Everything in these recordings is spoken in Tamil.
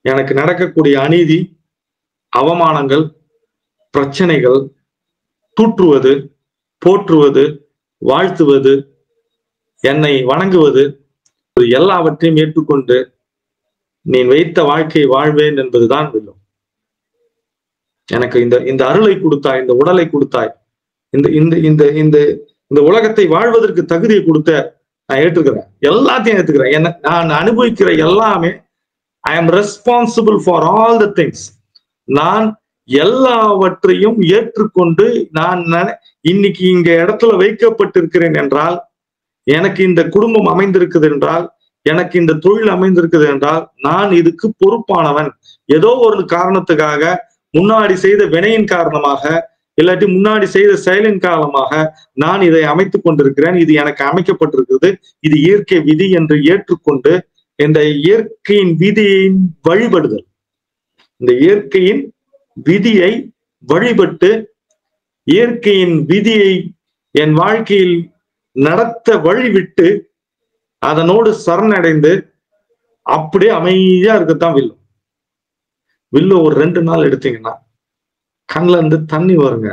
எனக்கு நடக்கக்கூடிய அநீதி அவமானங்கள் பிரச்சனைகள் தூற்றுவது போற்றுவது வாழ்த்துவது என்னை வணங்குவது இது எல்லாவற்றையும் ஏற்றுக்கொண்டு நீ வைத்த வாழ்க்கை வாழ்வேன் என்பதுதான் வில்லும் எனக்கு இந்த இந்த அருளை கொடுத்தாய் இந்த உடலை கொடுத்தாய் இந்த இந்த இந்த இந்த இந்த உலகத்தை வாழ்வதற்கு தகுதியை கொடுத்த நான் ஏற்றுக்கிறேன் எல்லாத்தையும் ஏத்துக்கிறேன் என்ன நான் அனுபவிக்கிற எல்லாமே I am responsible for all the things நான் எல்லாவற்றையும் ஏற்றுக்கொண்டு நான் நென- இன்னைக்கு இங்க இடத்துல வைக்கப்பட்டிருக்கிறேன் என்றால் எனக்கு இந்த குடும்பம் அமைந்திருக்குது என்றால் எனக்கு இந்த தொழில் அமைந்திருக்குது என்றால் நான் இதுக்கு பொறுப்பானவன் ஏதோ ஒரு காரணத்துக்காக முன்னாடி செய்த வினையின் காரணமாக இல்லாட்டி முன்னாடி செய்த செயலின் காரணமாக நான் இதை அமைத்துக் கொண்டிருக்கிறேன் இது எனக்கு அமைக்கப்பட்டிருக்கிறது இது இயற்கை விதி என்று ஏற்றுக்கொண்டு இந்த இயற்கையின் விதியின் வழிபடுதல் இந்த இயற்கையின் விதியை வழிபட்டு இயற்கையின் விதியை என் வாழ்க்கையில் நடத்த வழிவிட்டு அதனோடு சரணடைந்து அப்படியே அமைதியா இருக்கத்தான் வில்லு வில்லு ஒரு ரெண்டு நாள் எடுத்தீங்கன்னா கண்ணுல இருந்து தண்ணி வருங்க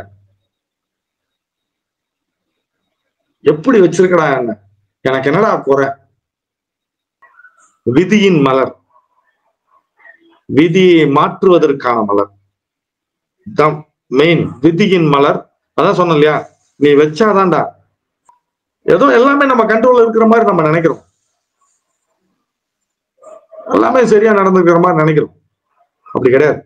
எப்படி வச்சிருக்கடா என்ன எனக்கு என்னடா குறை விதியின் மலர் விதியை மாற்றுவதற்கான மலர் தான் மெயின் விதியின் மலர் அதான் சொன்னேன் இல்லையா நீ வச்சாதான்டா ஏதோ எல்லாமே நம்ம கண்ட்ரோல்ல இருக்கிற மாதிரி நம்ம நினைக்கிறோம் எல்லாமே சரியா நடந்துக்கிற மாதிரி நினைக்கிறோம் அப்படி கிடையாது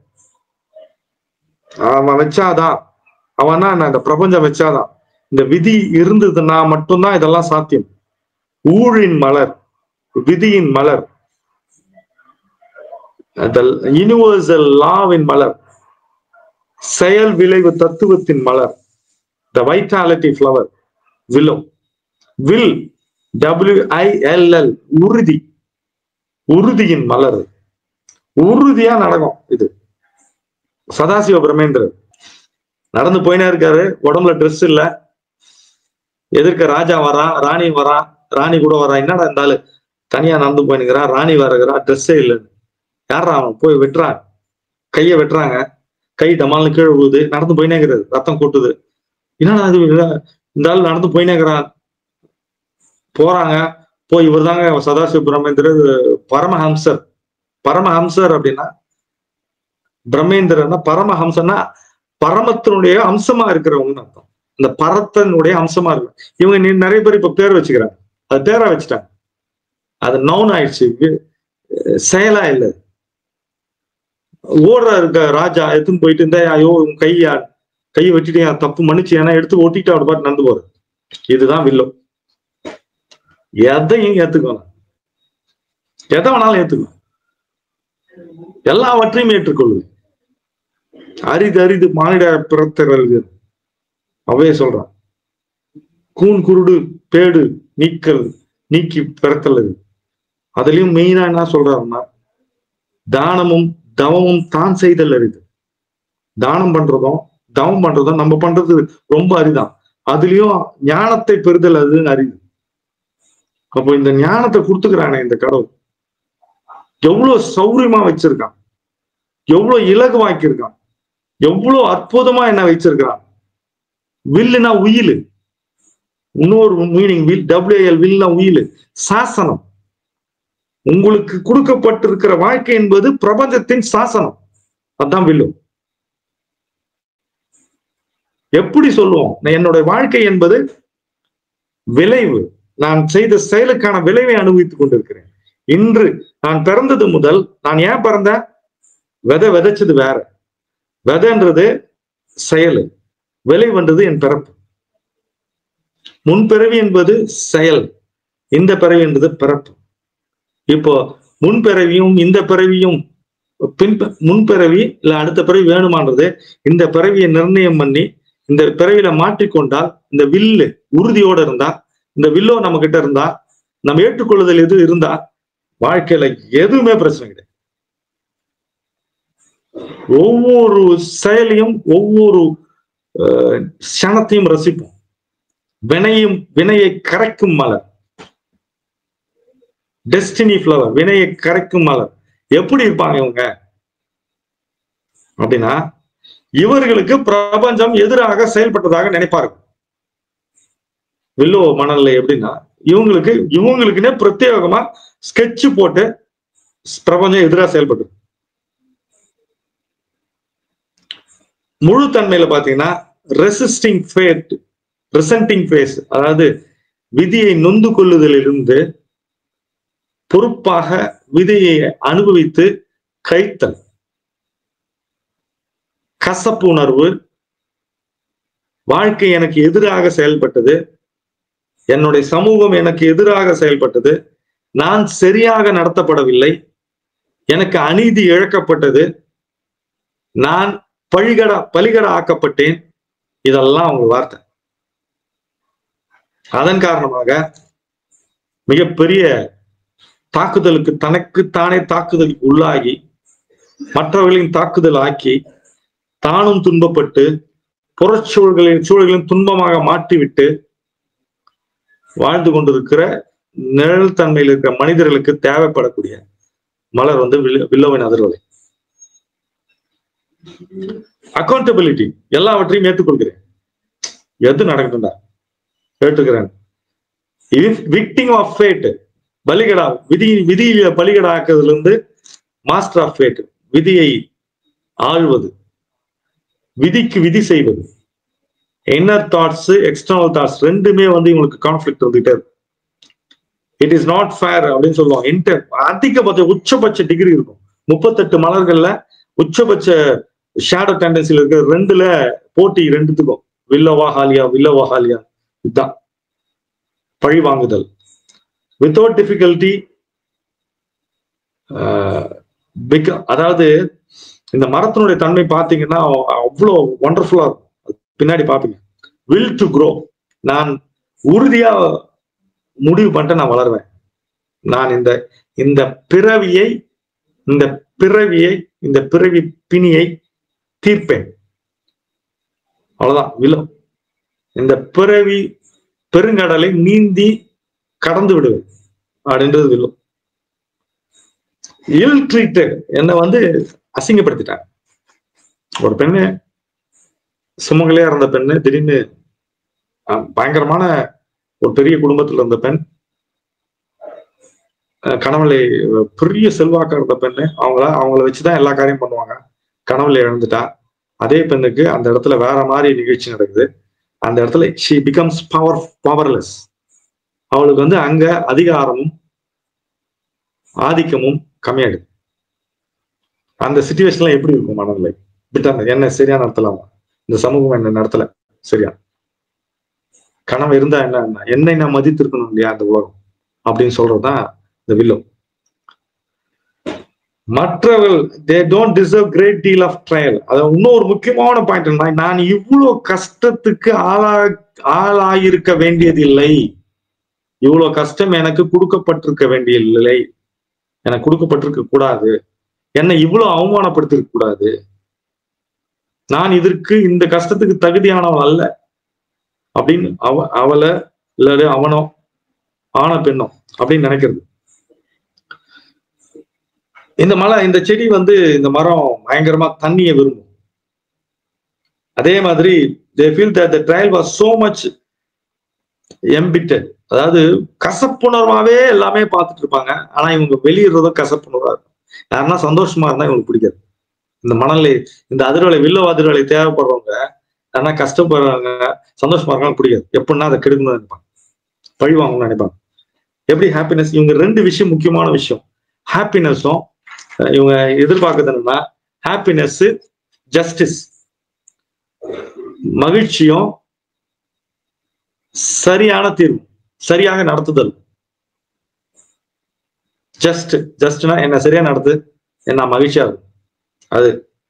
அவன் வச்சாதான் அவனா என்ன இந்த பிரபஞ்சம் வச்சாதான் இந்த விதி இருந்ததுன்னா மட்டும்தான் இதெல்லாம் சாத்தியம் ஊழின் மலர் விதியின் மலர் யூனிவர்சல் லாவின் மலர் செயல் விளைவு தத்துவத்தின் மலர் the vitality flower willow will W I L L உறுதி உறுதியின் மலர் உறுதியா நடக்கும் இது சதாசிவ பிரமேந்திரர் நடந்து போயினே இருக்காரு உடம்புல ட்ரெஸ் இல்ல எதிர்க்க ராஜா வரான் ராணி வரான் ராணி கூட வரா என்னடா இருந்தாலும் தனியா நடந்து போயினுக்கிறா ராணி வரகிறா ட்ரெஸ்ஸே இல்லைன்னு யாரா அவன் போய் வெட்டுறான் கைய வெட்டுறாங்க கை டமால்னு கீழே விழுது நடந்து போயினே இருக்கிறது ரத்தம் கொட்டுது என்னடா இது இந்த ஆள் நடந்து போயினே இருக்கிறான் போறாங்க போய் இவர் தாங்க சதாசிவ பிரம்மேந்திரர் பரமஹம்சர் பரமஹம்சர் அப்படின்னா பிரம்மேந்திரன்னா பரமஹம்சன்னா பரமத்தினுடைய அம்சமா இருக்கிறவங்கன்னு அர்த்தம் இந்த பரத்தனுடைய அம்சமா இருக்கு இவங்க நீ- நிறைய பேர் இப்ப பேர் வச்சுக்கிறாங்க அது பேரா வச்சுட்டாங்க அது நவுன் ஆயிடுச்சு வி- செயலா இல்லை ஓடுற இருக்க ராஜா எடுத்துன்னு போயிட்டு இருந்தா ஐயோ உன் கையா கையை வெட்டிட்டு என் தப்பு மன்னிச்சு ஏன்னா எடுத்து ஓட்டிட்டு அவர் பாட்டு நடந்து போறது இதுதான் வில்லம் எதையும் ஏத்துக்கணும் எதை வேணாலும் ஏத்துக்கணும் எல்லாவற்றையும் ஏற்றுக்கொள்வது அரிது அரிது மானிட பிறத்தவர்களுக்கு அவையே சொல்றான் கூன் குருடு பேடு நீக்கல் நீக்கி பிறத்தல் இது அதுலயும் மெயினா என்ன சொல்றாருன்னா தானமும் தவமும் தான் செய்தல் அரிது தானம் பண்றதும் தவம் பண்றதும் நம்ம பண்றது ரொம்ப அரிதான் அதுலயும் ஞானத்தை பெறுதல் அதுன்னு அரிது அப்போ இந்த ஞானத்தை கொடுத்துக்கிறானே இந்த கடவுள் எவ்வளவு சௌரியமா வச்சிருக்கான் எவ்வளவு இலகுவாக்கியிருக்கான் எவ்வளவு அற்புதமா என்ன வச்சிருக்கான் வில்லுனா உயிலு இன்னொரு மீனிங் வில் டபிள்யூஎல் வில்னா உயிலு சாசனம் உங்களுக்கு கொடுக்கப்பட்டிருக்கிற வாழ்க்கை என்பது பிரபஞ்சத்தின் சாசனம் அதான் வில்லு எப்படி சொல்லுவோம் நான் என்னுடைய வாழ்க்கை என்பது விளைவு நான் செய்த செயலுக்கான விளைவை அனுபவித்துக் கொண்டிருக்கிறேன் இன்று நான் பிறந்தது முதல் நான் ஏன் பிறந்தேன் விதை விதைச்சது வேற விதைன்றது செயல் விளைவுன்றது என் பிறப்பு முன்பிறவி என்பது செயல் இந்த பிறவி என்பது பிறப்பு இப்போ முன்பிறவியும் இந்த பிறவியும் பின் முன்பிறவி இல்ல அடுத்த பிறவி வேணுமான்றது இந்த பிறவியை நிர்ணயம் பண்ணி இந்த பிறவியில மாற்றிக்கொண்டால் இந்த வில்லு உறுதியோட இருந்தா இந்த வில்லோ நம்ம கிட்ட இருந்தா நம்ம ஏற்றுக்கொள்ளுதல் எது இருந்தா வாழ்க்கையில எதுவுமே பிரச்சனை கிடையாது ஒவ்வொரு செயலையும் ஒவ்வொரு அஹ், க்ஷணத்தையும் ரசிப்போம் வினையும் வினையை கரைக்கும் மலர் டெஸ்டினி ஃப்ளவர் வினையை கரைக்கும் மலர் எப்படி இருப்பாங்க இவங்க அப்படின்னா இவர்களுக்கு பிரபஞ்சம் எதிராக செயல்பட்டதாக நினைப்பார்கள் வில்லோ மணல்ல எப்படின்னா இவங்களுக்கு இவங்களுக்குன்னே பிரத்யேகமா ஸ்கெட்ச் போட்டு பிரபஞ்சம் எதிராக செயல்பட்டு முழு தன்மையில பாத்தீங்கன்னா ரெசிஸ்டிங் ஃபேட் ரிசன்டிங் ஃபேஸ் அதாவது விதியை நொந்து கொள்ளுதலிலிருந்து பொறுப்பாக விதியை அனுபவித்து கைத்தல் கசப்பு உணர்வு வாழ்க்கை எனக்கு எதிராக செயல்பட்டது என்னுடைய சமூகம் எனக்கு எதிராக செயல்பட்டது நான் சரியாக நடத்தப்படவில்லை எனக்கு அநீதி இழக்கப்பட்டது நான் பழிகட பலிகட ஆக்கப்பட்டேன் இதெல்லாம் அவங்க வார்த்தை அதன் காரணமாக மிகப்பெரிய தாக்குதலுக்கு தனக்கு தானே தாக்குதலுக்கு உள்ளாகி மற்றவர்களின் தாக்குதல் ஆக்கி தானும் துன்பப்பட்டு புறச்சூழல்களின் சூழல்களின் துன்பமாக மாற்றிவிட்டு வாழ்ந்து கொண்டிருக்கிற நிழல் தன்மையில் இருக்கிற மனிதர்களுக்கு தேவைப்படக்கூடிய மலர் வந்து வில்ல- வில்லோவின் அதிர்வலை அக்கௌண்டபிலிட்டி எல்லாவற்றையும் ஏற்றுக்கொள்கிறேன் எது நடக்கட்டும்டா ஏற்றுக்கிறேன் விக்டிங் ஆஃப் ஃபேட் பலிகடா விதி விதியில பலிகடா ஆக்குறதுல இருந்து மாஸ்டர் ஆஃப் ஃபேட் விதியை ஆள்வது விதிக்கு விதி செய்வது இன்னர் தாட்ஸ் எக்ஸ்டர்னல் தாட்ஸ் ரெண்டுமே வந்து இவங்களுக்கு கான்ஃபிளிக் இருந்துகிட்டே இருக்கும் இட் இஸ் நாட் ஃபேர் அப்படின்னு சொல்லுவாங்க இன்டர் அதிகபட்ச உச்சபட்ச டிகிரி இருக்கும் முப்பத்தெட்டு மலர்கள்ல உச்சபட்ச ஷேடோ டெண்டன்சில இருக்கிற ரெண்டுல போட்டி ரெண்டுத்துக்கும் வில்லோவா ஹாலியா வில்லோவா ஹாலியா இதுதான் பழி வாங்குதல் வித்தவுட் டிஃபிகல்டி அதாவது இந்த மரத்தினுடைய தன்மை பார்த்தீங்கன்னா அவ்வளோ ஒண்டர்ஃபுல்லா இருக்கும் அது பின்னாடி பார்ப்பீங்க வில் டு grow நான் உறுதியா முடிவு பண்ணிட்டு நான் வளருவேன் நான் இந்த இந்த பிறவியை இந்த பிறவியை இந்த பிறவி பிணியை தீர்ப்பேன் அவ்வளவுதான் வில்லம் இந்த பிறவி பெருங்கடலை நீந்தி கடந்து விடுவேன் அப்படின்றது வில்லம் இல் ட்ரீட்டட் என்னை வந்து அசிங்கப்படுத்திட்டாங்க ஒரு பெண்ணு சுமங்கலியா இருந்த பெண்ணு திடீர்னு அஹ், பயங்கரமான ஒரு பெரிய குடும்பத்துல இருந்த பெண் அஹ், கணவனை அஹ், பெரிய செல்வாக்கா இருந்த பெண்ணு அவங்கள அவங்கள வச்சுதான் எல்லா காரியம் பண்ணுவாங்க கணவனை இழந்துட்டா அதே பெண்ணுக்கு அந்த இடத்துல வேற மாதிரி நிகழ்ச்சி நடக்குது அந்த இடத்துல ஷி பிகம்ஸ் பவர் பவர்லெஸ் அவளுக்கு வந்து அங்க அதிகாரமும் ஆதிக்கமும் கம்மியாயிடுது அந்த சுச்சுவேஷன்ல எப்படி இருக்கும் மனநிலை விட்டாங்க என்ன சரியா நடத்தலாமா இந்த சமூகம் என்ன நடத்தல சரியா கனவு இருந்தா என்ன என்ன என்னை நான் மதித்திருக்கணும் இல்லையா அந்த உலகம் அப்படின்னு சொல்றதுதான் இந்த வில்லம் மற்றவர்கள் they don't deserve great deal of trial அது இன்னொரு முக்கியமான பாயிண்ட் என்ன நான் இவ்வளவு கஷ்டத்துக்கு ஆளா ஆளாயிருக்க வேண்டியதில்லை இவ்வளவு கஷ்டம் எனக்கு கொடுக்கப்பட்டிருக்க வேண்டியதில்லை எனக்கு கொடுக்கப்பட்டிருக்க கூடாது என்னை இவ்வளவு அவமானப்படுத்திருக்க கூடாது நான் இதற்கு இந்த கஷ்டத்துக்கு தகுதியானவன் அல்ல அப்படின்னு அவ அவளை இல்ல அவனோ ஆன பெண்ணோ அப்படின்னு நினைக்கிறது இந்த மலை இந்த செடி வந்து இந்த மரம் பயங்கரமா தண்ணியை விரும்பும் அதே மாதிரி they feel that the trial was so much embittered அதாவது கசப்புணர்வாவே எல்லாமே பார்த்துட்டு இருப்பாங்க ஆனா இவங்க வெளியிடுறதும் கசப்புணர்வா இருக்கும் யாருன்னா சந்தோஷமா இருந்தா இவங்களுக்கு பிடிக்காது இந்த மணலை இந்த அதிர்வலை வில்லோ அதிர்வலை தேவைப்படுறவங்க யாருன்னா கஷ்டப்படுறவங்க சந்தோஷமா இருக்காங்க பிடிக்காது எப்படின்னா அதை கெடுக்கணும்னு நினைப்பாங்க பழி வாங்கணும்னு நினைப்பாங்க எப்படி ஹாப்பினஸ் இவங்க ரெண்டு விஷயம் முக்கியமான விஷயம் ஹாப்பினஸும் இவங்க எதிர்பார்க்கறது என்னன்னா ஹாப்பினஸ் ஜஸ்டிஸ் மகிழ்ச்சியும் சரியான தீர்வு சரியாக நடத்துதல் ஜஸ்ட் ஜஸ்ட்னா என்ன சரியா நடத்து என்ன மகிழ்ச்சியா இருக்கும் அது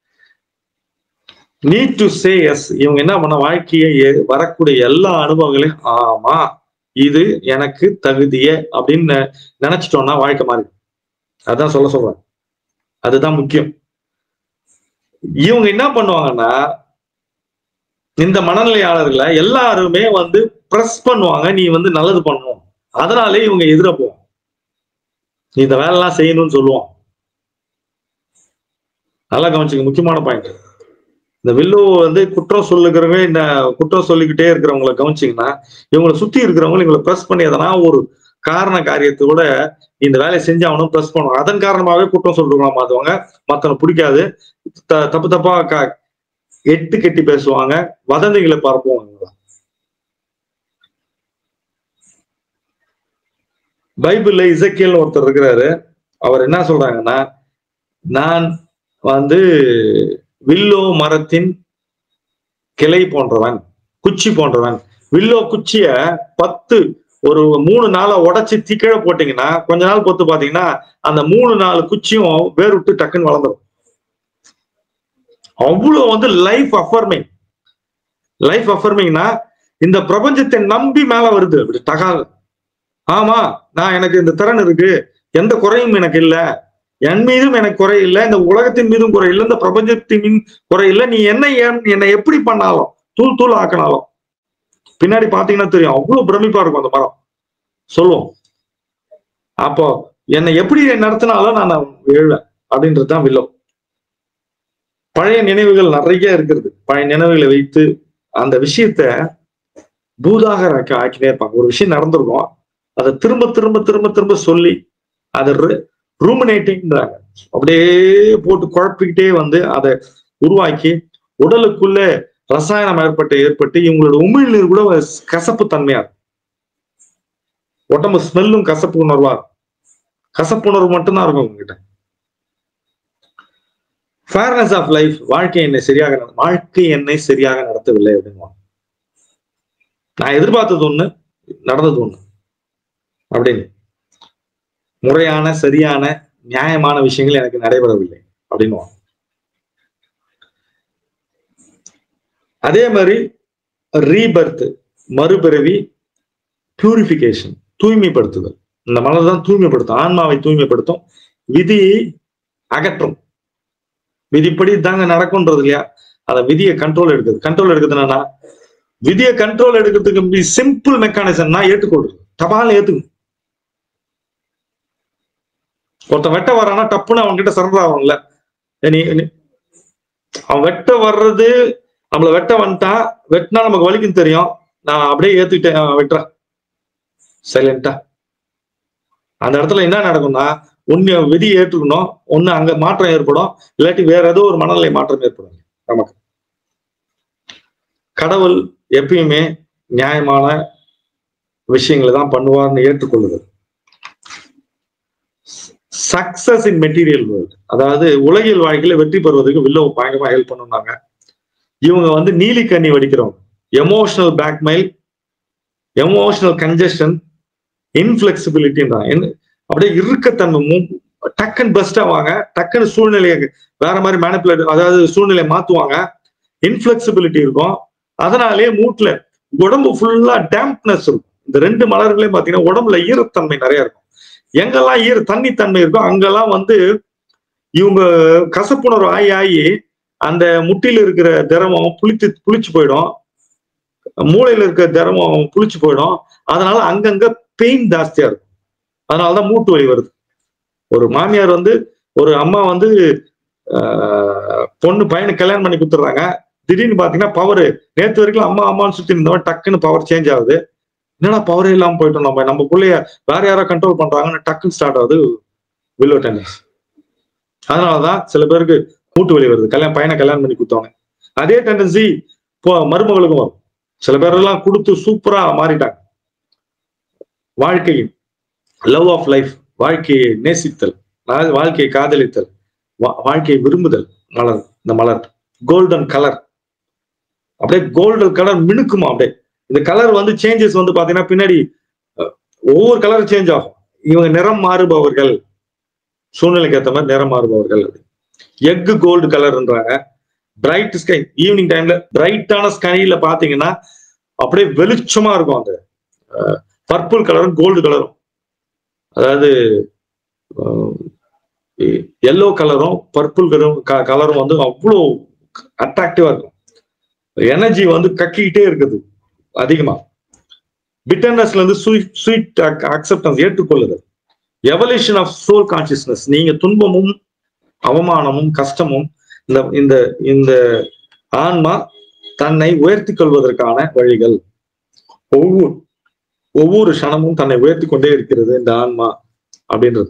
நீட் டு சே எஸ் இவங்க என்ன பண்ண வாழ்க்கையை எ- வரக்கூடிய எல்லா அனுபவங்களையும் ஆமா இது எனக்கு தகுதிய அப்படின்னு நெ- நினைச்சிட்டோம்னா வாழ்க்கை மாறி அதான் சொல்ல சொல்றேன் அதுதான் முக்கியம் இவங்க என்ன பண்ணுவாங்கன்னா இந்த மனநிலையாளர்களை எல்லாருமே வந்து பிரஸ் பண்ணுவாங்க நீ வந்து நல்லது பண்ணணும் அதனாலே இவங்க எதிர போவாங்க நீ இந்த வேலைலாம் செய்யணும்னு சொல்லுவான் நல்லா கவனிச்சுங்க முக்கியமான பாயிண்ட் இந்த வில்லு வந்து குற்றம் சொல்லுகிறவங்க இந்த குற்றம் சொல்லிக்கிட்டே இருக்கிறவங்களை கவனிச்சிங்கன்னா இவங்களை சுத்தி இருக்கிறவங்க இவங்களை ப்ரெஸ் பண்ணி எதனா ஒரு காரண காரியத்தை கூட இந்த வேலையை செஞ்சு அவனும் ப்ரெஸ் பண்ணுவாங்க அதன் காரணமாகவே குற்றம் சொல்றவங்களா மாத்துவாங்க மத்தவங்க பிடிக்காது த- தப்பு தப்பா க- எட்டு கட்டி பேசுவாங்க வதந்திகளை பரப்புவாங்க பைபிள்ல இசக்கியல் ஒருத்தர் இருக்கிறாரு அவர் என்ன சொல்றாங்கன்னா நான் வந்து வில்லோ மரத்தின் கிளை போன்றவன் குச்சி போன்றவன் வில்லோ குச்சிய பத்து ஒரு மூணு நாளை உடைச்சு திக்கழ போட்டீங்கன்னா கொஞ்ச நாள் பொறுத்து பாத்தீங்கன்னா அந்த மூணு நாலு குச்சியும் வேர் விட்டு டக்குன்னு வளர்ந்துடும் அவ்வளவு வந்து லைஃப் அஃபர்மிங் லைஃப் அஃபர்மிங்னா இந்த பிரபஞ்சத்தை நம்பி மேல வருது அப்படி தகால் ஆமா நான் எனக்கு இந்த திறன் இருக்கு எந்த குறையும் எனக்கு இல்ல என் மீதும் எனக்கு குறை இல்லை இந்த உலகத்தின் மீதும் குறை இல்லை இந்த பிரபஞ்சத்தின் மீதும் குறை இல்லை நீ என்ன ஏன் என்னை எப்படி பண்ணாலும் தூள் தூள் ஆக்கினாலும் பின்னாடி பாத்தீங்கன்னா தெரியும் அவ்வளவு பிரமிப்பா இருக்கும் அந்த மரம் சொல்லுவோம் அப்போ என்னை எப்படி நடத்தினாலும் நான் எழுவேன் அப்படின்றது தான் வில்லோ பழைய நினைவுகள் நிறைய இருக்கிறது பழைய நினைவுகளை வைத்து அந்த விஷயத்த பூதாக ஆக்கினே இருப்பாங்க ஒரு விஷயம் நடந்திருக்கும் அதை திரும்ப திரும்ப திரும்ப திரும்ப சொல்லி அதை ரூமினேட்டிங்கிறாங்க அப்படியே போட்டு குழப்பிக்கிட்டே வந்து அதை உருவாக்கி உடலுக்குள்ள ரசாயனம் ஏற்பட்டு ஏற்பட்டு இவங்களோட உமிழ்நீர் கூட கசப்பு தன்மையா இருக்கும் உடம்பு ஸ்மெல்லும் கசப்பு உணர்வா இருக்கும். கசப்பு உணர்வு மட்டும்தான் இருக்கும் உங்ககிட்ட ஃபேர்னஸ் ஆஃப் லைஃப் வாழ்க்கை என்னை சரியாக நட- வாழ்க்கை என்னை சரியாக நடத்தவில்லை அப்படின்னு நான் எதிர்பார்த்தது ஒண்ணு நடந்தது ஒண்ணு அப்படின்னு முறையான சரியான நியாயமான விஷயங்கள் எனக்கு நடைபெறவில்லை அப்படின்னு அதே மாதிரி ரீபர்த் மறுபிறவி பியூரிபிகேஷன் தூய்மைப்படுத்துதல் இந்த மலர் தான் தூய்மைப்படுத்தும் ஆன்மாவை தூய்மைப்படுத்தும் விதியை அகற்றும் விதிப்படி தாங்க நடக்கும்ன்றது இல்லையா அந்த விதியை கண்ட்ரோல் எடுக்குது கண்ட்ரோல் எடுக்குது என்னன்னா விதியை கண்ட்ரோல் எடுக்கிறதுக்கு சிம்பிள் மெக்கானிசம் நான் ஏற்றுக்கொள்றது தபால் ஏத்துக்கணும் ஒருத்தன் வெட்ட வரானா டப்புன்னு அவன் கிட்ட சரண்டர் ஆகும்ல நீ நீ- அவன் வெட்ட வர்றது நம்மள வெட்ட வந்துட்டான் வெட்டினா நமக்கு வலிக்கும் தெரியும் நான் அப்படியே ஏத்துக்கிட்டேன் அவன் வெட்டுறேன் சைலண்டா அந்த இடத்துல என்ன நடக்கும்னா ஒண்ணு விதியை ஏற்றுக்கணும் ஒண்ணு அங்க மாற்றம் ஏற்படும் இல்லாட்டி வேற ஏதோ ஒரு மனநிலை மாற்றம் ஏற்படும் நமக்கு கடவுள் எப்பயுமே நியாயமான விஷயங்களை தான் பண்ணுவார்னு ஏற்றுக்கொள்ளுதல் சக்சஸ் இன் மெட்டீரியல் வேர்ல்டு அதாவது உலகியல் வாழ்க்கையில வெற்றி பெறுவதற்கு வில்லோ பயங்கரமா ஹெல்ப் பண்ணுனாங்க இவங்க வந்து நீலி கண்ணி வடிக்கிறவங்க எமோஷனல் பேக்மெயில் எமோஷனல் கன்ஜெஷன் இன்ஃபிளெக்சிபிலிட்டின்றாங்க அப்படியே இறுக்கத்தன்மை மூ- டக்குன்னு பெஸ்ட் ஆவாங்க டக்குன்னு சூழ்நிலையை வேற மாதிரி மேனிப்புலேட் அதாவது சூழ்நிலையை மாத்துவாங்க இன்ஃபிளெக்சிபிலிட்டி இருக்கும் அதனாலேயே மூட்ல உடம்பு ஃபுல்லா டேம்ப்னஸ் இருக்கும் இந்த ரெண்டு மலர்களையும் பாத்தீங்கன்னா உடம்புல ஈரத்தன்மை நிறைய இருக்கும் எங்கெல்லாம் ஈர தண்ணித்தன்மை இருக்கோ அங்கெல்லாம் வந்து இவங்க கசப்புணர்வு ஆகி ஆகி அந்த முட்டில இருக்கிற திரவம் புளித்து புளிச்சு போயிடும் மூளையில இருக்கிற திரவம் புளிச்சு போயிடும் அதனால அங்கங்க பெயின் ஜாஸ்தியா இருக்கும் அதனாலதான் மூட்டு வலி வருது ஒரு மாமியார் வந்து ஒரு அம்மா வந்து ஆஹ், பொண்ணு பையனை கல்யாணம் பண்ணி கொடுத்துட்றாங்க திடீர்னு பாத்தீங்கன்னா பவர் நேத்து வரைக்கும் அம்மா அம்மான்னு சுத்தி இருந்தவன் டக்குன்னு பவர் சேஞ்ச் ஆகுது என்னடா பவரே இல்லாம போயிட்டோம் நம்ம நம்ம பிள்ளைய வேற யாரோ கண்ட்ரோல் பண்றாங்கன்னு டக்குன்னு ஸ்டார்ட் ஆகுது வில்லோ டென்னிஸ் அதனாலதான் சில பேருக்கு மூட்டு வலி வருது கல்யாணம் பையனை கல்யாணம் பண்ணி கொடுத்தவங்க அதே டெண்டன்சி இப்போ மருமகளுக்கும் வரும் சில பேர் எல்லாம் கொடுத்து சூப்பரா மாறிட்டாங்க வாழ்க்கையின் லவ் ஆஃப் லைஃப் வாழ்க்கையை நேசித்தல் அதாவது வாழ்க்கையை காதலித்தல் வா- வாழ்க்கையை விரும்புதல் மலர் இந்த மலர் கோல்டன் கலர் அப்படியே கோல்டன் கலர் மினுக்குமா அப்படியே இந்த கலர் வந்து சேஞ்சஸ் வந்து பாத்தீங்கன்னா பின்னாடி அஹ், ஒவ்வொரு கலர் சேஞ்ச் ஆகும் இவங்க நிறம் மாறுபவர்கள் சூழ்நிலைக்கு ஏற்ற மாதிரி நிறம் மாறுபவர்கள் எக் கோல்டு கலர்ன்றாங்க பிரைட் ஸ்கை ஈவினிங் டைம்ல பிரைட்டான ஸ்கைல பாத்தீங்கன்னா அப்படியே வெளிச்சமா இருக்கும் அந்த பர்பிள் கலரும் கோல்டு கலரும் அதாவது எல்லோ கலரும் பர்பிள் கலரும் கலரும் வந்து அவ்வளோ அட்ராக்டிவா இருக்கும் எனர்ஜி வந்து கக்கிக்கிட்டே இருக்குது அதிகமா பிட்டர்னஸ்ல இருந்து ஸ்வீட் ஸ்வீட் அக்செப்டன்ஸ் ஏற்றுக்கொள்ளுதல் எவல்யூஷன் ஆஃப் சோல் கான்சியஸ்னஸ் நீங்க துன்பமும் அவமானமும் கஷ்டமும் இந்த இந்த இந்த ஆன்மா தன்னை உயர்த்தி கொள்வதற்கான வழிகள் ஒவ்வொரு ஒவ்வொரு க்ஷணமும் தன்னை உயர்த்தி கொண்டே இருக்கிறது இந்த ஆன்மா அப்படின்றது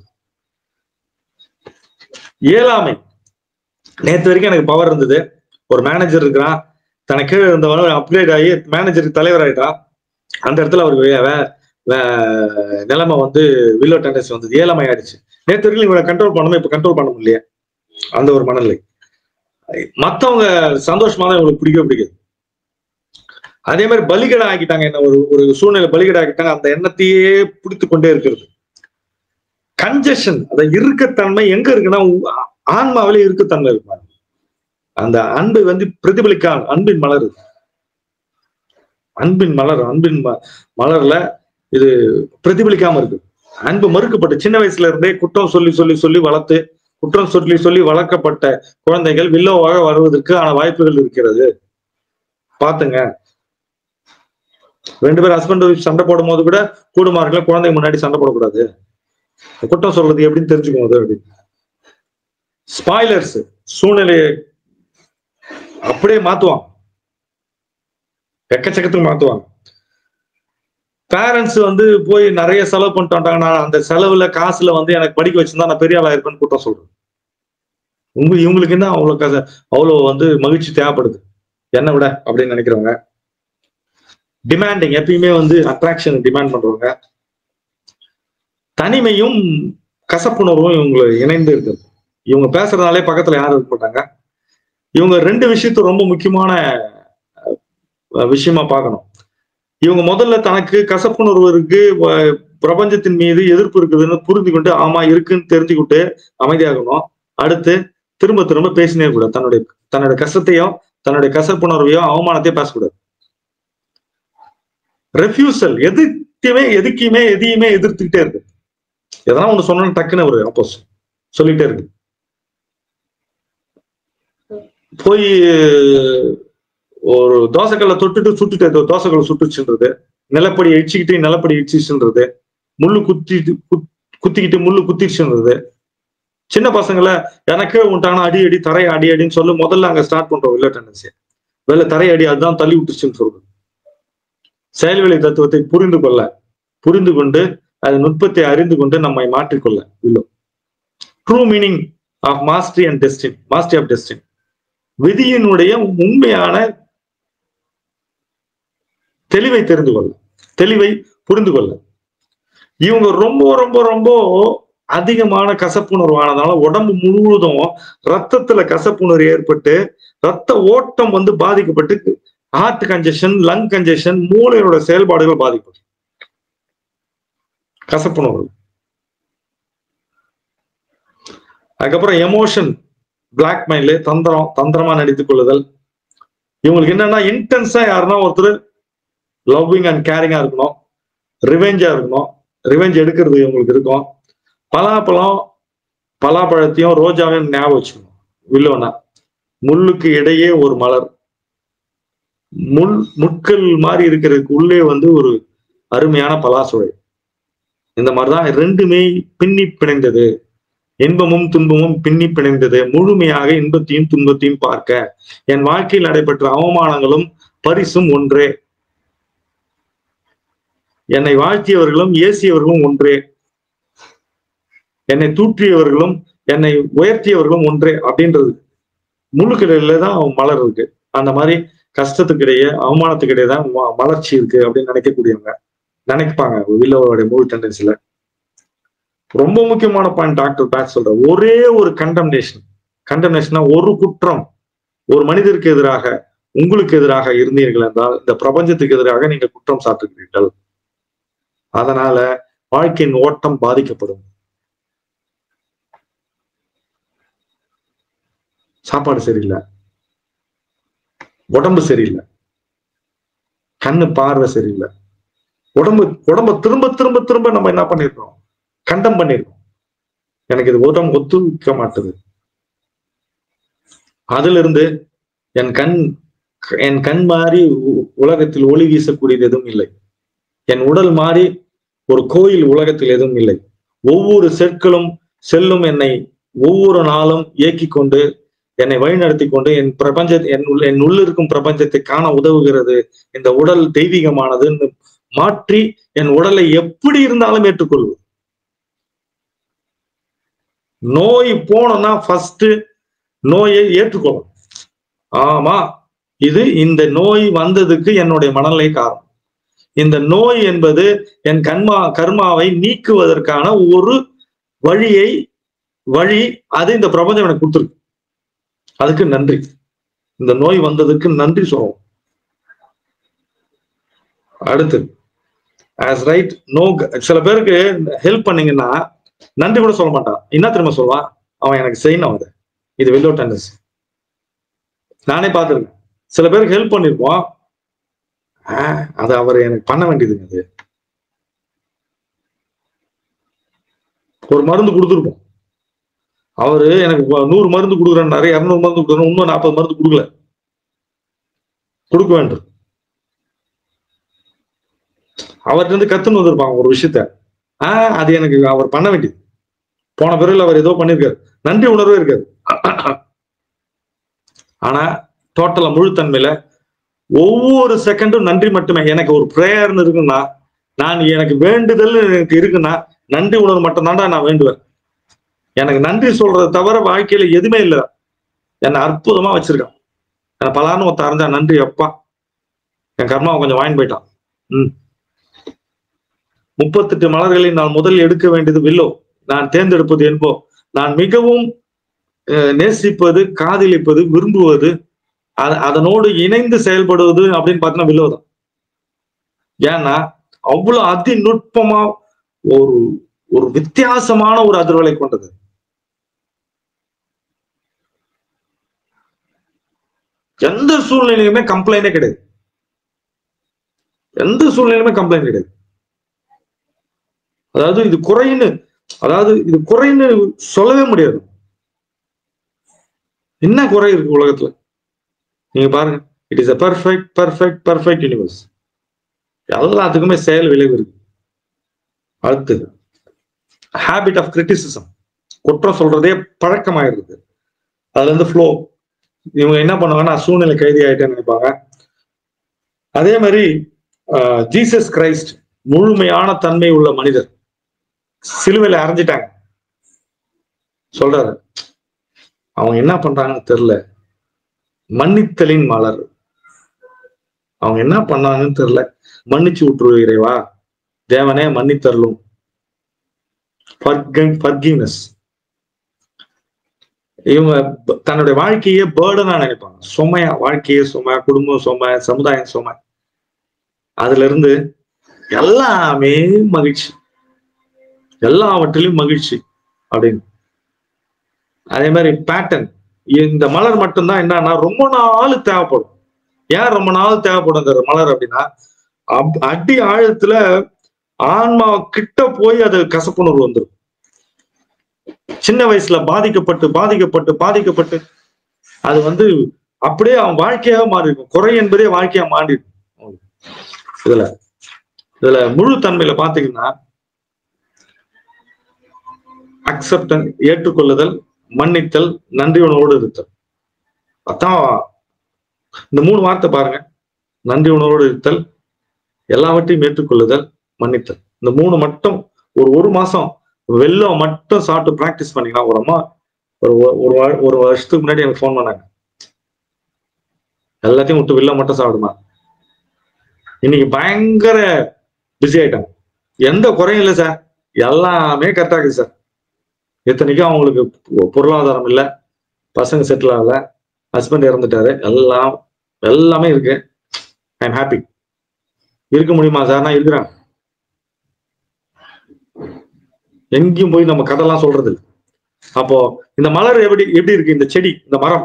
இயலாமை நேத்து வரைக்கும் எனக்கு பவர் இருந்தது ஒரு மேனேஜர் இருக்கிறான் தனக்கு கீழே இருந்தவன அப்கிரேட் ஆகி மேனேஜருக்கு தலைவர் ஆயிட்டான் அந்த இடத்துல அவருக்கு வே- வே- வே- நிலைமை வந்து வில்லோ டெண்டன்சி வந்தது ஏழாமை ஆயிடுச்சு நேத்து வரைக்கும் இவனை கண்ட்ரோல் பண்ணணும் இப்ப கண்ட்ரோல் பண்ண முடியல அந்த ஒரு மனநிலை மத்தவங்க சந்தோஷமா தான் இவங்களுக்கு பிடிக்கவே பிடிக்குது அதே மாதிரி பலிகடை ஆக்கிட்டாங்க என்ன ஒரு ஒரு சூழ்நிலை பலிகடை ஆக்கிட்டாங்க அந்த எண்ணத்தையே பிடித்து கொண்டே இருக்கிறது கன்ஜெஷன் அந்த இறுக்கத்தன்மை எங்க இருக்குன்னா உ- ஆன்மாவிலே இறுக்கத்தன்மை இருக்கு அந்த அன்பை வந்து பிரதிபலிக்க அன்பின் மலர் இது. அன்பின் மலர் அன்பின் ம- மலர்ல இது பிரதிபலிக்காம இருக்கு அன்பு மறுக்கப்பட்டு சின்ன வயசுல இருந்தே குற்றம் சொல்லி சொல்லி சொல்லி வளர்த்து குற்றம் சொல்லி சொல்லி வளர்க்கப்பட்ட குழந்தைகள் வில்லோவாக வருவதற்கு ஆன வாய்ப்புகள் இருக்கிறது பாத்துங்க ரெண்டு பேரும் ஹஸ்பண்ட் ஒய்ஃப் சண்டை போடும் போது கூட கூடுமார்கள் குழந்தைங்க முன்னாடி சண்டை போடக்கூடாது குற்றம் சொல்றது எப்படின்னு தெரிஞ்சுக்கும் அது அப்படின்னு ஸ்பாய்லர்ஸ் சூழ்நிலையை அப்படியே மாத்துவாங்க எக்கச்சக்கத்துக்கு மாத்துவாங்க பேரண்ட்ஸ் வந்து போய் நிறைய செலவு பண்ணிட்டு வந்துட்டாங்கன்னா அந்த செலவுல காசுல வந்து எனக்கு படிக்க வச்சிருந்தா நான் பெரிய ஆளா இருப்பேன்னு குற்றம் சொல்றேன் உங்க இவங்களுக்கு என்ன அவ்வளவு காசு அவ்வளவு வந்து மகிழ்ச்சி தேவைப்படுது என்னை விட அப்படின்னு நினைக்கிறவங்க டிமாண்டிங் எப்பயுமே வந்து அட்ராக்ஷன் டிமாண்ட் பண்றவங்க தனிமையும் கசப்புணர்வும் இவங்களை இணைந்து இருக்குது இவங்க பேசுறதுனாலே பக்கத்துல யாரும் இருக்க மாட்டாங்க இவங்க ரெண்டு விஷயத்த ரொம்ப முக்கியமான அஹ், விஷயமா பார்க்கணும் இவங்க முதல்ல தனக்கு கசப்புணர்வு இருக்கு வ- பிரபஞ்சத்தின் மீது எதிர்ப்பு இருக்குதுன்னு புரிந்து கொண்டு ஆமா இருக்குன்னு தெரிஞ்சுக்கிட்டு அமைதியாகணும் அடுத்து திரும்ப திரும்ப பேசினே கூடாது தன்னுடைய தன்னுடைய கஷ்டத்தையும் தன்னுடைய கசப்புணர்வையும் அவமானத்தையும் பேசக்கூடாது ரெஃப்யூசல் எதுக்குமே எதுக்குமே எதையுமே எதிர்த்துக்கிட்டே இருக்கு எதனா ஒண்ணு சொன்னா டக்குன்னு ஒரு அப்போஸ் சொல்லிட்டே இருக்கு போய் ஒரு தோசைக்கல்ல தொட்டுட்டு சுட்டுட்டு ஏதோ தோசைக்கல்ல சுட்டுச்சுன்றது நிலப்படி இடிச்சுக்கிட்டு நிலப்படி இடிச்சுன்றது முள்ளு குத்திட்டு குத்- குத்திக்கிட்டு முள்ளு குத்திடுச்சுன்றது சின்ன பசங்களை எனக்கு உண்டான அடி அடி தரை அடி அடின்னு சொல்லி முதல்ல அங்க ஸ்டார்ட் பண்றோம் இல்ல டெண்டன்சி வெளில தரை அடி அதுதான் தள்ளி விட்டுச்சுன்னு சொல்றது செயல்வெளி தத்துவத்தை புரிந்து கொள்ள புரிந்து கொண்டு அதன் நுட்பத்தை அறிந்து கொண்டு நம்மை மாற்றிக்கொள்ள இல்லை true meaning of mastery and destiny mastery of destiny விதியினுடைய உண்மையான தெளிவை தெரிந்து கொள்ள தெளிவை புரிந்து கொள்ள இவங்க ரொம்ப ரொம்ப ரொம்ப அதிகமான கசப்புணர்வானதால உடம்பு முழுவதும் ரத்தத்துல கசப்புணர்வு ஏற்பட்டு ரத்த ஓட்டம் வந்து பாதிக்கப்பட்டு ஹார்ட் கன்ஜெஷன் லங் கன்ஜெஷன் மூளையோட செயல்பாடுகள் பாதிக்கப்படும் கசப்புணர்வு அதுக்கப்புறம் எமோஷன் பிளாக்மெயிலு தந்திரம் தந்திரமா நடித்துக் கொள்ளுதல் இவங்களுக்கு என்னன்னா இன்டென்ஸா யாருன்னா ஒருத்தர் லவ்விங் அண்ட் கேரிங்கா இருக்கணும் ரிவெஞ்சா இருக்கணும் ரிவெஞ்ச் எடுக்கிறது இவங்களுக்கு இருக்கும் பலாப்பழம் பலாப்பழத்தையும் ரோஜாவையும் ஞாபகம் வச்சுக்கணும் வில்லோனா முள்ளுக்கு இடையே ஒரு மலர் முள் முட்கள் மாதிரி இருக்கிறதுக்கு உள்ளே வந்து ஒரு அருமையான பலாசுவை இந்த மாதிரிதான் ரெண்டுமே பின்னி பிணைந்தது இன்பமும் துன்பமும் பின்னி பிணைந்தது முழுமையாக இன்பத்தையும் துன்பத்தையும் பார்க்க என் வாழ்க்கையில் நடைபெற்ற அவமானங்களும் பரிசும் ஒன்றே என்னை வாழ்த்தியவர்களும் ஏசியவர்களும் ஒன்றே என்னை தூற்றியவர்களும் என்னை உயர்த்தியவர்களும் ஒன்றே அப்படின்றது முழுக்கடையில தான் மலர் இருக்கு அந்த மாதிரி கஷ்டத்துக்கு இடையே அவமானத்துக்கு இடையே தான் ம- மலர்ச்சி இருக்கு அப்படின்னு நினைக்கக்கூடியவங்க நினைப்பாங்க வில்லோடைய மூவி டெண்டன்சில ரொம்ப முக்கியமான பாயிண்ட் டாக்டர் பேட் சொல்ற ஒரே ஒரு கண்டம்னேஷன் கண்டம்னேஷனா ஒரு குற்றம் ஒரு மனிதருக்கு எதிராக உங்களுக்கு எதிராக இருந்தீர்கள் என்றால் இந்த பிரபஞ்சத்துக்கு எதிராக நீங்க குற்றம் சாட்டுகிறீர்கள் அதனால வாழ்க்கையின் ஓட்டம் பாதிக்கப்படும் சாப்பாடு சரியில்லை உடம்பு சரியில்லை கண்ணு பார்வை சரியில்லை உடம்பு உடம்ப திரும்ப திரும்ப திரும்ப நம்ம என்ன பண்ணிருக்கோம் கண்டம் பண்ணிருக்கோம் எனக்கு இது உடம்பு ஒத்துழைக்க மாட்டுது அதுல இருந்து என் கண் என் கண் மாறி உ- உலகத்தில் ஒளி வீசக்கூடியது எதுவும் இல்லை என் உடல் மாறி ஒரு கோயில் உலகத்தில் எதுவும் இல்லை ஒவ்வொரு செற்களும் செல்லும் என்னை ஒவ்வொரு நாளும் இயக்கிக் கொண்டு என்னை வழிநடத்தி கொண்டு என் பிரபஞ்ச என் உள்ள என் உள்ள இருக்கும் பிரபஞ்சத்தை காண உதவுகிறது இந்த உடல் தெய்வீகமானதுன்னு மாற்றி என் உடலை எப்படி இருந்தாலும் ஏற்றுக்கொள்வது நோய் போனோம்னா ஃபர்ஸ்ட் நோயை ஏற்றுக்கொள்ளும் ஆமா இது இந்த நோய் வந்ததுக்கு என்னுடைய மனநிலை காரணம் இந்த நோய் என்பது என் கர்மா கர்மாவை நீக்குவதற்கான ஒரு வழியை வழி அது இந்த பிரபஞ்சம் எனக்கு கொடுத்துருக்கு அதுக்கு நன்றி இந்த நோய் வந்ததுக்கு நன்றி சொல்லுவோம் அடுத்து ஆஸ் ரைட் நோ சில பேருக்கு ஹெல்ப் பண்ணீங்கன்னா நன்றி கூட சொல்ல மாட்டான் என்ன திரும்ப சொல்லுவான் அவன் எனக்கு செய்யணும் அதை இது வில்லோ டென்னிஸ் நானே பார்த்துருக்கேன் சில பேருக்கு ஹெல்ப் பண்ணிருப்போம் ஆஹ், அது அவர் எனக்கு பண்ண வேண்டியதுங்க அது ஒரு மருந்து கொடுத்துருப்போம் அவரு எனக்கு வ- நூறு மருந்து கொடுக்குறேன்னாரு இரநூறு மருந்து கொடுக்குறேன் இன்னும் நாற்பது மருந்து கொடுக்கல கொடுக்க வேண்டும் அவர்கிட்ட இருந்து கத்துன்னு வந்திருப்பாங்க ஒரு விஷயத்த ஆஹ் அது எனக்கு அவர் பண்ண வேண்டியது போன பிறகு அவர் ஏதோ பண்ணிருக்காரு நன்றி உணர்வே இருக்காது ஆனா டோட்டலா முழுத்தன்மையில ஒவ்வொரு செகண்டும் நன்றி மட்டுமே எனக்கு ஒரு ப்ரேயர்னு இருக்குன்னா நான் எனக்கு வேண்டுதல் எனக்கு இருக்குன்னா நன்றி உணர்வு மட்டும்தான்டா நான் வேண்டுவேன் எனக்கு நன்றி சொல்றதை தவிர வாழ்க்கையில எதுவுமே இல்லை என்னை அற்புதமா வச்சிருக்கான் என்னை பலான்னு ஒருத்தன் அறிஞ்சா நன்றி அப்பா என் கர்மாவை கொஞ்சம் வாங்கி போயிட்டான் ம் முப்பத்தெட்டு மலர்களில் நான் முதல் எடுக்க வேண்டியது வில்லோ நான் தேர்ந்தெடுப்பது என்போ நான் மிகவும் அஹ், நேசிப்பது காதலிப்பது விரும்புவது அத- அதனோடு இணைந்து செயல்படுவது அப்படின்னு பார்த்தீங்கன்னா வில்லோ தான் ஏன்னா அவ்வளவு அதி நுட்பமா ஒரு ஒரு வித்தியாசமான ஒரு அதிர்வலை கொண்டது எந்த சூழ்நிலையுமே கம்ப்ளைண்டே கிடையாது எந்த சூழ்நிலையுமே கம்ப்ளைண்ட் கிடையாது அதாவது இது குறைன்னு அதாவது இது குறைன்னு சொல்லவே முடியாது என்ன குறை இருக்கு உலகத்துல நீங்க பாருங்க it is a perfect perfect perfect universe எல்லாத்துக்குமே செயல் விளைவு இருக்கு அடுத்தது ஹேபிட் ஆஃப் கிரிட்டிசிசம் குற்றம் சொல்றதே பழக்கமாயிருது அதுல இருந்து ஃப்ளோ இவங்க என்ன பண்ணுவாங்கன்னா சூழ்நிலை கைதி ஆயிட்டேன்னு நினைப்பாங்க அதே மாதிரி ஜீசஸ் கிரைஸ்ட் முழுமையான தன்மை உள்ள மனிதர் சிலுவையில அரைஞ்சிட்டாங்க சொல்றாரு அவங்க என்ன பண்றாங்கன்னு தெரியல மன்னித்தலின் மலர் அவங்க என்ன பண்ணாங்கன்னு தெரியல மன்னிச்சு விட்டுரு இறைவா தேவனே மன்னித்தரலும் ஃபர்கிவ்னஸ் இவங்க ப- தன்னுடைய வாழ்க்கையே பேர்டனா நினைப்பாங்க சுமையா வாழ்க்கையே சுமை குடும்பம் சுமை சமுதாயம் சுமை அதுல இருந்து எல்லாமே மகிழ்ச்சி எல்லாவற்றிலும் மகிழ்ச்சி அப்படின்னு அதே மாதிரி பேட்டர்ன் இந்த மலர் மட்டும்தான் என்னன்னா ரொம்ப நாள் தேவைப்படும் ஏன் ரொம்ப நாள் தேவைப்படும் இந்த மலர் அப்படின்னா அப்- அடி ஆழத்துல ஆன்மா கிட்ட போய் அது கசப்புணர்வு வந்துடும் சின்ன வயசுல பாதிக்கப்பட்டு பாதிக்கப்பட்டு பாதிக்கப்பட்டு அது வந்து அப்படியே அவன் வாழ்க்கையாக மாறி இருக்கும் குறை என்பதே வாழ்க்கையா மாறி இருக்கும் அவனுக்கு. இதுல இதுல முழு தன்மையில பாத்தீங்கன்னா அக்செப்டன் ஏற்றுக்கொள்ளுதல் மன்னித்தல் நன்றி உணர்வோடு இருத்தல் அதான் இந்த மூணு வார்த்தை பாருங்க நன்றி உணர்வோடு இருத்தல் எல்லாவற்றையும் ஏற்றுக்கொள்ளுதல் மன்னித்தல் இந்த மூணு மட்டும் ஒரு ஒரு மாசம் வெள்ளம் மட்டும் சாப்பிட்டு பிராக்டிஸ் பண்ணீங்கன்னா ஒரு அம்மா ஒரு ஒ- ஒரு வா- ஒரு வருஷத்துக்கு முன்னாடி எனக்கு ஃபோன் பண்ணாங்க எல்லாத்தையும் விட்டு வெள்ளம் மட்டும் சாப்பிடுமா இன்னைக்கு பயங்கர பிஸி ஆயிட்டாங்க எந்த குறையும் இல்லை சார் எல்லாமே கரெக்டா இருக்குது சார் இத்தனைக்கும் அவங்களுக்கு பொ- பொருளாதாரம் இல்லை பசங்க செட்டில் ஆகல ஹஸ்பண்ட் இறந்துட்டாரு எல்லாம் எல்லாமே இருக்கு ஐ எம் ஹாப்பி இருக்க முடியுமா சார் நான் இருக்கிறேன் எங்கேயும் போய் நம்ம கதைலாம் சொல்றது இல்ல அப்போ இந்த மலர் எப்படி எப்படி இருக்கு இந்த செடி இந்த மரம்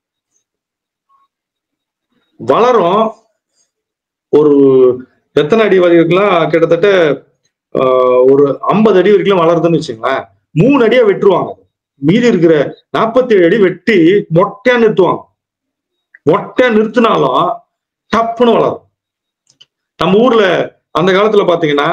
வளரும் ஒரு எத்தனை அடி வரைக்கும் கிட்டத்தட்ட ஆஹ், ஒரு ஐம்பது அடி வரைக்கும் வளருதுன்னு வச்சுங்களேன் மூணு அடியா வெட்டுருவாங்க மீதி இருக்கிற நாற்பத்தி ஏழு அடி வெட்டி மொட்டையா நிறுத்துவாங்க மொட்டையா நிறுத்தினாலும் டப்புன்னு வளரும் நம்ம ஊர்ல அந்த காலத்துல பாத்தீங்கன்னா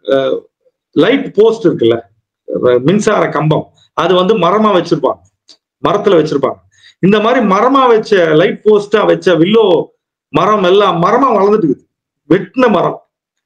லைட் போஸ்ட் இருக்குல்ல அஹ் மின்சார கம்பம் அது வந்து மரமா வச்சிருப்பாங்க மரத்துல வச்சிருப்பாங்க இந்த மாதிரி மரமா வச்ச லைட் போஸ்டா வச்ச வில்லோ மரம் எல்லாம் மரமா வளர்ந்துட்டு இருக்குது வெட்டின மரம்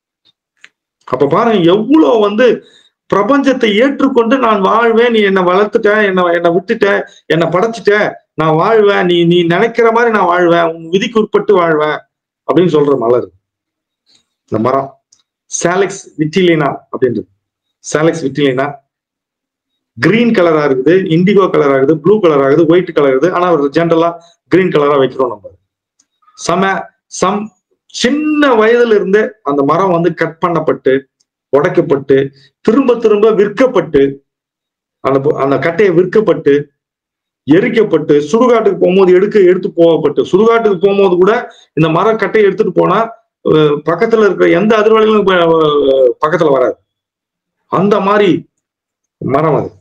அப்ப பாருங்க எவ்வளவு வந்து பிரபஞ்சத்தை ஏற்றுக்கொண்டு நான் வாழ்வேன் நீ என்னை வளர்த்துட்ட என்ன என்னை விட்டுட்ட என்னை படைச்சிட்ட நான் வாழ்வேன் நீ நீ நினைக்கிற மாதிரி நான் வாழ்வேன் உன் விதிக்கு உட்பட்டு வாழ்வேன் அப்படின்னு சொல்ற மலர் இந்த மரம் சாலெக்ஸ் விட்டிலினா அப்படின்றது சாலெக்ஸ் விட்டிலினா கிரீன் கலரா இருக்குது இண்டிகோ கலர் ஆகுது ப்ளூ கலர் ஆகுது ஒயிட் கலர் ஆகுது ஆனா ஒரு ஜென்ரலா கிரீன் கலரா வைக்கிறோம் நம்ம சம சம் சின்ன வயதுல இருந்தே அந்த மரம் வந்து கட் பண்ணப்பட்டு உடைக்கப்பட்டு திரும்ப திரும்ப விற்கப்பட்டு அந்த பொ- அந்த கட்டையை விற்கப்பட்டு எரிக்கப்பட்டு சுடுகாட்டுக்கு போகும்போது எடுக்க எடுத்து போகப்பட்டு சுடுகாட்டுக்கு போகும்போது கூட இந்த மரம் கட்டையை எடுத்துட்டு போனா அஹ், பக்கத்துல இருக்கிற எந்த அதிர்வலைகளும் ப- அஹ், பக்கத்துல வராது அந்த மாதிரி மரம் அது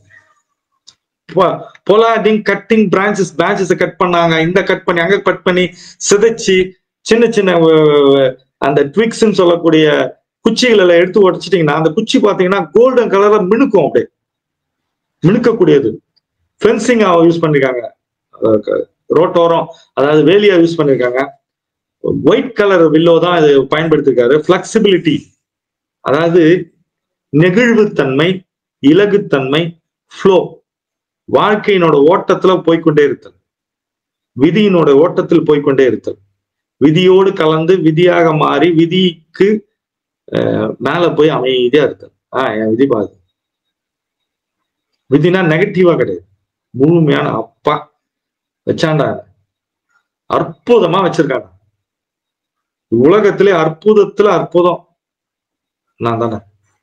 பொலாடிங் கட்டிங் பிரான்சஸ் பிரான்சஸ் கட் பண்ணாங்க இந்த கட் பண்ணி அங்க கட் பண்ணி சிதைச்சு சின்ன சின்ன அஹ், அந்த ட்விக்ஸ்ன்னு சொல்லக்கூடிய குச்சிகளை எடுத்து உடைச்சிட்டீங்கன்னா அந்த குச்சி பாத்தீங்கன்னா கோல்டன் கலர்ல மினுக்கும் அப்படியே மினுக்கக்கூடியது ஃபென்சிங்கா யூஸ் பண்ணிருக்காங்க ரோட்டோரம் அதாவது வேலியா யூஸ் பண்ணிருக்காங்க ஒயிட் கலர் வில்லோ தான் இது பயன்படுத்திருக்காரு பிளெக்சிபிலிட்டி அதாவது நெகிழ்வுத்தன்மை இலகுத்தன்மை ஃப்ளோ வாழ்க்கையினோட ஓட்டத்துல போய்க்கொண்டே இருத்தல் விதியினோட ஓட்டத்தில் போய்க்கொண்டே இருத்தல் விதியோடு கலந்து விதியாக மாறி விதிக்கு அஹ், மேல போய் அமைதியா இருத்தல் ஆஹ் என் விதி பாது விதினா நெகட்டிவா கிடையாது முழுமையான அப்பா வச்சாண்டா அற்புதமா வச்சிருக்காங்க உலகத்திலே அற்புதத்துல அற்புதம் நான் தானே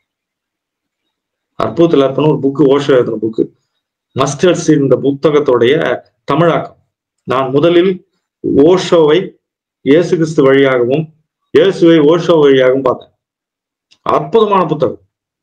அற்புதத்துல அற்புதம் ஒரு புக்கு ஓஷோ எழுதின புக்கு மஸ்டர்ஸ் இந்த புத்தகத்தோடைய தமிழாக்கம் நான் முதலில் ஓஷோவை இயேசு கிறிஸ்து வழியாகவும் இயேசுவை ஓஷோ வழியாகவும் பார்த்தேன் அற்புதமான புத்தகம்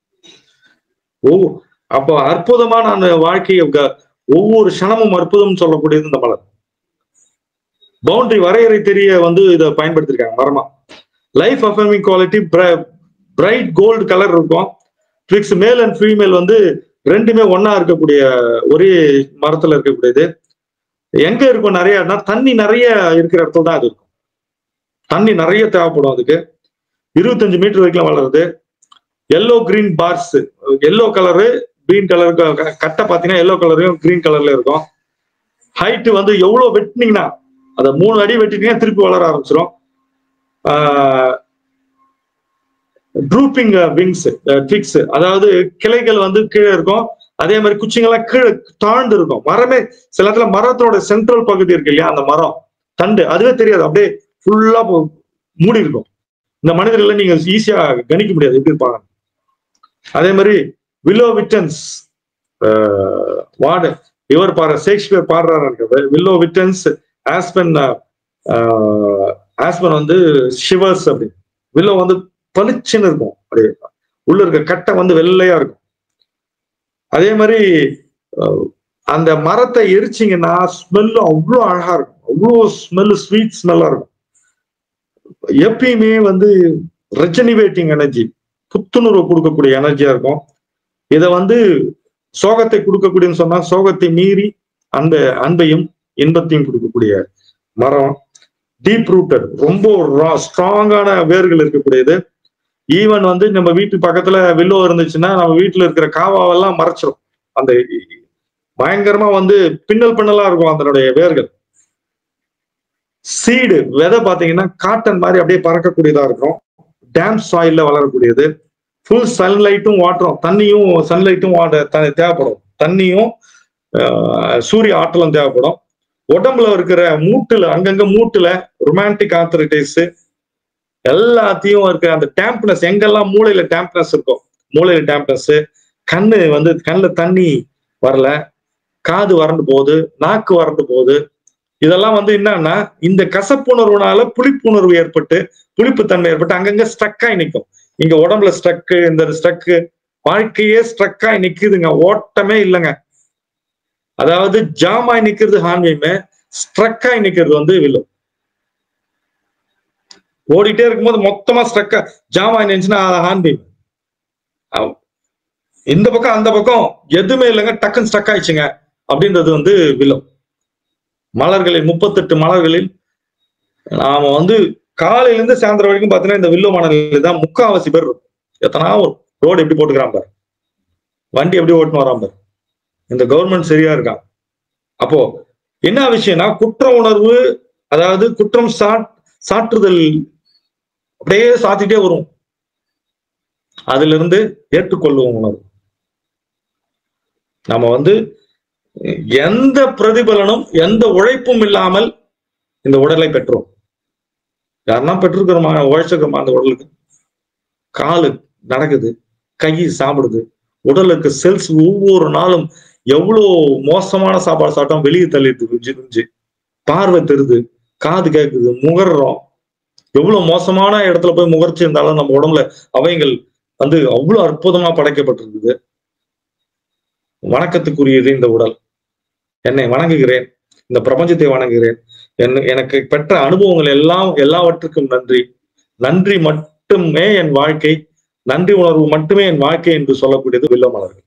ஓ அப்போ அற்புதமான அந்த வாழ்க்கையை க- ஒவ்வொரு க்ஷணமும் அற்புதம் சொல்லக்கூடியது இந்த மலர் பவுண்டரி வரையறை தெரிய வந்து இதை பயன்படுத்திருக்காங்க மரமா life affirming quality bright gold colour இருக்கும் ட்விக்ஸ் மேல் அண்ட் ஃபீமேல் வந்து ரெண்டுமே ஒண்ணா இருக்கக்கூடிய ஒரே மரத்துல இருக்கக்கூடியது எங்க இருக்கும் நிறையனா தண்ணி நிறைய இருக்கிற இடத்துல தான் அது இருக்கும் தண்ணி நிறைய தேவைப்படும் அதுக்கு இருபத்தஞ்சு மீட்டர் வரைக்கும் வளருது yellow green bars yellow colour green colour கட்டை பார்த்தீங்கன்னா எல்லோ கலரையும் கிரீன் கலர்ல இருக்கும் ஹைட் வந்து எவ்வளவு வெட்டினீங்கன்னா அதை மூணு அடி வெட்டிட்டீங்கன்னா திருப்பி வளர ஆரம்பிச்சிடும் ட்ரூப்பிங் விங்ஸ் ட்விக்ஸ் அதாவது கிளைகள் வந்து கீழே இருக்கும் அதே மாதிரி குச்சிங்கெல்லாம் கீழே தாழ்ந்து இருக்கும் மரமே சில இடத்துல மரத்தோட சென்ட்ரல் பகுதி இருக்கு இல்லையா அந்த மரம் தண்டு அதுவே தெரியாது அப்படியே ஃபுல்லா மூடி இருக்கும் இந்த மனிதர்களை நீங்க ஈஸியா கணிக்க முடியாது எப்படி இருப்பாங்க அதே மாதிரி வில்லோ விட்டன்ஸ் வார்டு இவர் பாரு ஷேக்ஸ்பியர் பாடுறாரு வில்லோ விட்டன்ஸ் ஆஸ்பன் ஆஸ்பன் வந்து ஷிவர்ஸ் அப்படி வில்லோ வந்து பளிச்சுன்னு இருக்கும் அப்படியே உள்ள இருக்க கட்டை வந்து வெள்ளையா இருக்கும் அதே மாதிரி அஹ், அந்த மரத்தை எரிச்சிங்கன்னா ஸ்மெல்லு அவ்வளோ அழகா இருக்கும் அவ்வளோ ஸ்மெல்லு ஸ்வீட் ஸ்மெல்லா இருக்கும் எப்பயுமே வந்து ரெஜனிவேட்டிங் எனர்ஜி புத்துணர்வு கொடுக்கக்கூடிய எனர்ஜியா இருக்கும் இதை வந்து சோகத்தை கொடுக்கக்கூடியன்னு சொன்னா சோகத்தை மீறி அந்த அன்பையும் இன்பத்தையும் கொடுக்கக்கூடிய மரம் டீப் ரூட்டட் ரொம்ப ஸ்ட்ராங்கான வேர்கள் இருக்கக்கூடியது ஈவன் வந்து நம்ம வீட்டு பக்கத்துல வில்லோ இருந்துச்சுன்னா நம்ம வீட்டுல இருக்கிற காவாவெல்லாம் மறைச்சிரும் அந்த பயங்கரமா வந்து பின்னல் பின்னலா இருக்கும் அதனுடைய வேர்கள் சீடு விதை பாத்தீங்கன்னா காட்டன் மாதிரி அப்படியே பறக்கக்கூடியதா இருக்கும் டேம் சாயில்ல வளரக்கூடியது ஃபுல் சன்லைட்டும் வாட்டரும் தண்ணியும் சன்லைட்டும் வாட்டர் தேவைப்படும் தண்ணியும் ஆஹ், சூரிய ஆற்றலும் தேவைப்படும் உடம்புல இருக்கிற மூட்டுல அங்கங்க மூட்டுல ரொமான்டிக் ஆர்த்தரைட்டிஸ் எல்லாத்தையும் இருக்கிற அந்த டேம்ப்னஸ் எங்கெல்லாம் மூளையில டேம்ப்னஸ் இருக்கும் மூளையில டேம்ப்னஸ் கண்ணு வந்து கண்ணுல தண்ணி வரல காது வறண்டு போகுது நாக்கு வறண்டு போகுது இதெல்லாம் வந்து என்னன்னா இந்த கசப்புணர்வுனால புளிப்புணர்வு ஏற்பட்டு புளிப்பு தன்மை ஏற்பட்டு அங்கங்க ஸ்ட்ரக் ஆகி நிற்கும் இங்க உடம்புல ஸ்ட்ரக்கு இந்த ஸ்ட்ரக்கு வாழ்க்கையே ஸ்ட்ரக் ஆகி நிக்குதுங்க ஓட்டமே இல்லைங்க அதாவது ஜாம் ஆகி நிக்கிறது ஹான்வீமே ஸ்ட்ரக் ஆகி நிக்கிறது வந்து வில்லோ ஓடிட்டே இருக்கும்போது மொத்தமா ஸ்ட்ரக் ஜாம் ஆகி நின்றுச்சுன்னா ஹான்வீம் இந்த பக்கம் அந்த பக்கம் எதுவுமே இல்லைங்க டக்குன்னு ஸ்ட்ரக் ஆயிடுச்சுங்க அப்படின்றது வந்து வில்லம் மலர்களில் முப்பத்தெட்டு மலர்களில் நாம வந்து காலையில இருந்து சாயந்தரம் வரைக்கும் பாத்தீங்கன்னா இந்த வில்லு மணலில் தான் முக்காவாசி பேர் இருக்கும் எத்தனா ஒரு ரோடு எப்படி போட்டுக்கிறான் பாரு வண்டி எப்படி ஓட்டுன்னு வரான் பாரு இந்த கவர்மெண்ட் சரியா இருக்கான் அப்போ என்ன விஷயம்னா குற்ற உணர்வு அதாவது குற்றம் சாட் சாற்றுதல் அப்படியே சாத்திட்டே வரும் அதுல இருந்து ஏற்றுக்கொள்ளும் உணர்வு நம்ம வந்து எந்த பிரதிபலனும் எந்த உழைப்பும் இல்லாமல் இந்த உடலை பெற்றோம் யாருன்னா பெற்றிருக்கிறோமா உழைச்சிருக்கிறோமா அந்த உடலுக்கு காலு நடக்குது கை சாப்பிடுது உடலுக்கு செல்ஸ் ஒவ்வொரு நாளும் எவ்வளவு மோசமான சாப்பாடு சாப்பிட்டோம் வெளியே தள்ளிட்டு குஞ்சு குஞ்சு பார்வை தெரியுது காது கேட்குது முகர்றோம் எவ்வளவு மோசமான இடத்துல போய் முகர்ச்சி இருந்தாலும் நம்ம உடம்புல அவைகள் வந்து அவ்வளவு அற்புதமா படைக்கப்பட்டிருக்குது வணக்கத்துக்குரியது இந்த உடல் என்னை வணங்குகிறேன் இந்த பிரபஞ்சத்தை வணங்குகிறேன் என்ன எனக்கு பெற்ற அனுபவங்கள் எல்லாம் எல்லாவற்றுக்கும் நன்றி நன்றி மட்டுமே என் வாழ்க்கை நன்றி உணர்வு மட்டுமே என் வாழ்க்கை என்று சொல்லக்கூடியது வில்லமலர்கள்